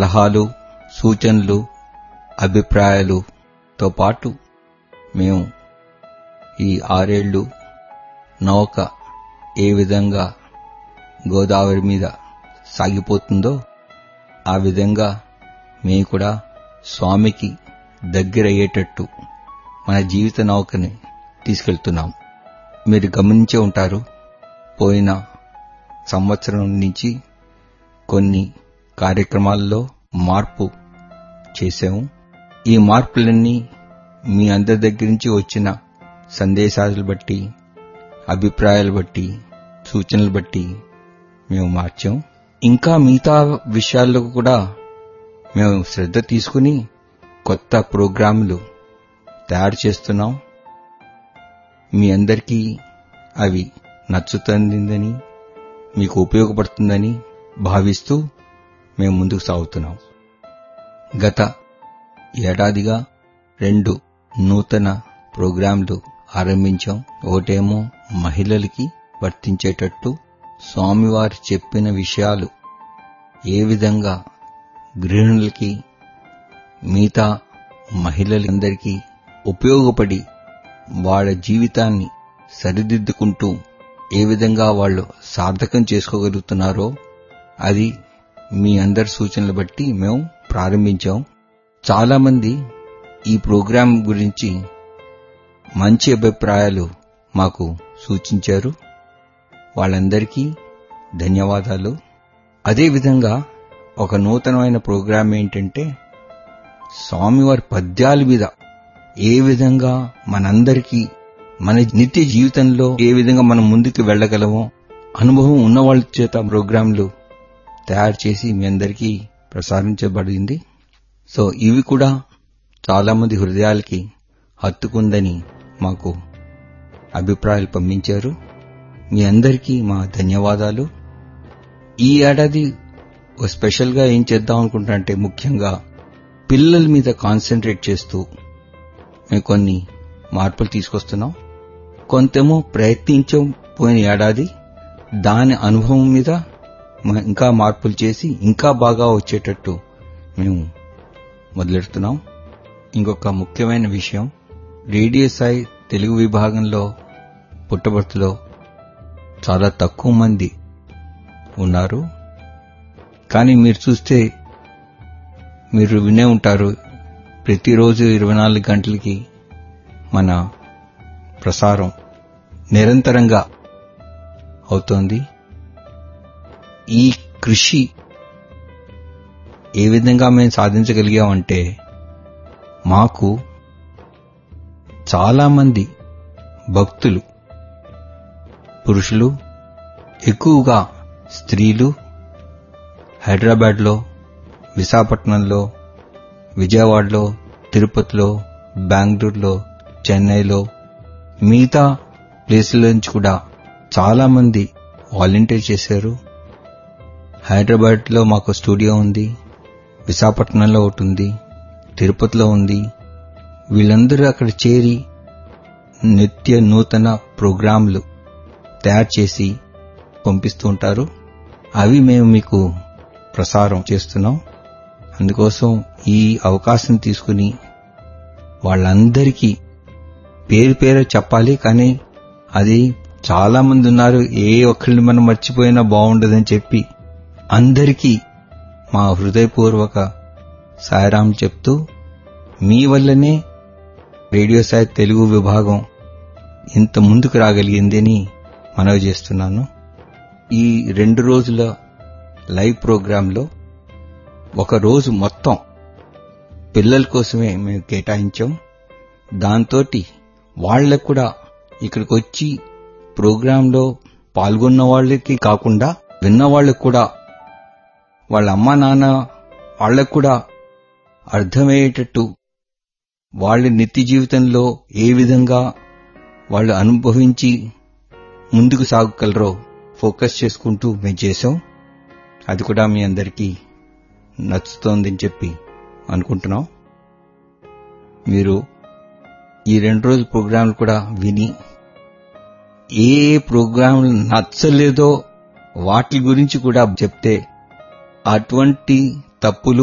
సలహాలు సూచనలు అభిప్రాయాలుతో పాటు మేము ఈ ఆరేళ్లు నౌక ఏ విధంగా గోదావరి మీద సాగిపోతుందో ఆ విధంగా మేము కూడా స్వామికి దగ్గరయ్యేటట్టు మన జీవిత నౌకని తీసుకెళ్తున్నాం మీరు గమనించే ఉంటారు పోయిన సంవత్సరం నుంచి కొన్ని కార్యక్రమాల్లో మార్పు చేశాము ఈ మార్పులన్నీ మీ అందరి దగ్గర నుంచి వచ్చిన సందేశాలు బట్టి అభిప్రాయాలు బట్టి సూచనలు బట్టి మేము మార్చాం ఇంకా మిగతా విషయాల్లో కూడా మేము శ్రద్ధ తీసుకుని కొత్త ప్రోగ్రాంలు తయారు చేస్తున్నాం మీ అందరికీ అవి నచ్చుతుందని మీకు ఉపయోగపడుతుందని భావిస్తూ మేము ముందుకు సాగుతున్నాం గత ఏడాదిగా రెండు నూతన ప్రోగ్రాంలు ఆరంభించాం ఒకటేమో మహిళలకి వర్తించేటట్టు స్వామివారు చెప్పిన విషయాలు ఏ విధంగా గృహిణులకి మిగతా మహిళలందరికీ ఉపయోగపడి వాళ్ళ జీవితాన్ని సరిదిద్దుకుంటూ ఏ విధంగా వాళ్ళు సార్థకం చేసుకోగలుగుతున్నారో అది మీ అందరి సూచనలు బట్టి మేము ప్రారంభించాం చాలామంది ఈ ప్రోగ్రాం గురించి మంచి అభిప్రాయాలు మాకు సూచించారు వాళ్ళందరికీ ధన్యవాదాలు అదేవిధంగా ఒక నూతనమైన ప్రోగ్రాం ఏంటంటే స్వామివారి పద్యాల మీద ఏ విధంగా మనందరికీ మన నిత్య జీవితంలో ఏ విధంగా మనం ముందుకు వెళ్ళగలమో అనుభవం ఉన్న వాళ్ళ చేత ప్రోగ్రాంలు తయారు చేసి మీ అందరికీ ప్రసారించబడింది సో ఇవి కూడా చాలా మంది హృదయాలకి హత్తుకుందని మాకు అభిప్రాయాలు పంపించారు మీ అందరికీ మా ధన్యవాదాలు ఈ ఏడాది ఓ స్పెషల్గా ఏం చేద్దాం అనుకుంటా అంటే ముఖ్యంగా పిల్లల మీద కాన్సన్ట్రేట్ చేస్తూ మేము కొన్ని మార్పులు తీసుకొస్తున్నాం కొంతేమో ప్రయత్నించాం పోయిన ఏడాది దాని అనుభవం మీద మ- ఇంకా మార్పులు చేసి ఇంకా బాగా వచ్చేటట్టు మేము మొదలెడుతున్నాం ఇంకొక ముఖ్యమైన విషయం రేడియో సాయి తెలుగు విభాగంలో పుట్టబర్తిలో చాలా తక్కువ మంది ఉన్నారు కానీ మీరు చూస్తే మీరు వినే ఉంటారు ప్రతిరోజు ఇరవై నాలుగు గంటలకి మన ప్రసారం నిరంతరంగా అవుతోంది ఈ కృషి ఏ విధంగా మేము సాధించగలిగామంటే మాకు చాలామంది భక్తులు పురుషులు ఎక్కువగా స్త్రీలు హైదరాబాద్లో విశాఖపట్నంలో విజయవాడలో తిరుపతిలో బెంగళూరులో చెన్నైలో మిగతా ప్లేసుల నుంచి కూడా చాలామంది వాలంటీర్ చేశారు హైదరాబాద్లో మాకు స్టూడియో ఉంది విశాఖపట్నంలో ఒకటి ఉంది తిరుపతిలో ఉంది వీళ్ళందరూ అక్కడ చేరి నిత్య నూతన ప్రోగ్రాంలు తయారు చేసి పంపిస్తూ ఉంటారు అవి మేము మీకు ప్రసారం చేస్తున్నాం అందుకోసం ఈ అవకాశం తీసుకుని వాళ్ళందరికీ పేరు పేరు చెప్పాలి కానీ అది చాలా మంది ఉన్నారు ఏ ఒక్కరిని మనం మర్చిపోయినా బాగుండదని చెప్పి అందరికీ మా హృదయపూర్వక సాయరాం చెప్తూ మీ వల్లనే రేడియో సాయి తెలుగు విభాగం ఇంత ముందుకు రాగలిగిందని మనవి చేస్తున్నాను ఈ రెండు రోజుల లైవ్ ప్రోగ్రాంలో ఒక రోజు మొత్తం పిల్లల కోసమే మేము కేటాయించాం దాంతోటి వాళ్ళకు కూడా ఇక్కడికి వచ్చి ప్రోగ్రాంలో పాల్గొన్న వాళ్ళకి కాకుండా విన్న వాళ్ళకు కూడా వాళ్ళ అమ్మా నాన్న వాళ్ళకు కూడా అర్థమయ్యేటట్టు వాళ్ళ నిత్య జీవితంలో ఏ విధంగా వాళ్ళు అనుభవించి ముందుకు సాగగలరో ఫోకస్ చేసుకుంటూ మేము చేసాం అది కూడా మీ అందరికీ నచ్చుతోందని చెప్పి అనుకుంటున్నాం మీరు ఈ రెండు రోజుల ప్రోగ్రాంలు కూడా విని ఏ ఏ ప్రోగ్రాంలు నచ్చలేదో వాటి గురించి కూడా చెప్తే అటువంటి తప్పులు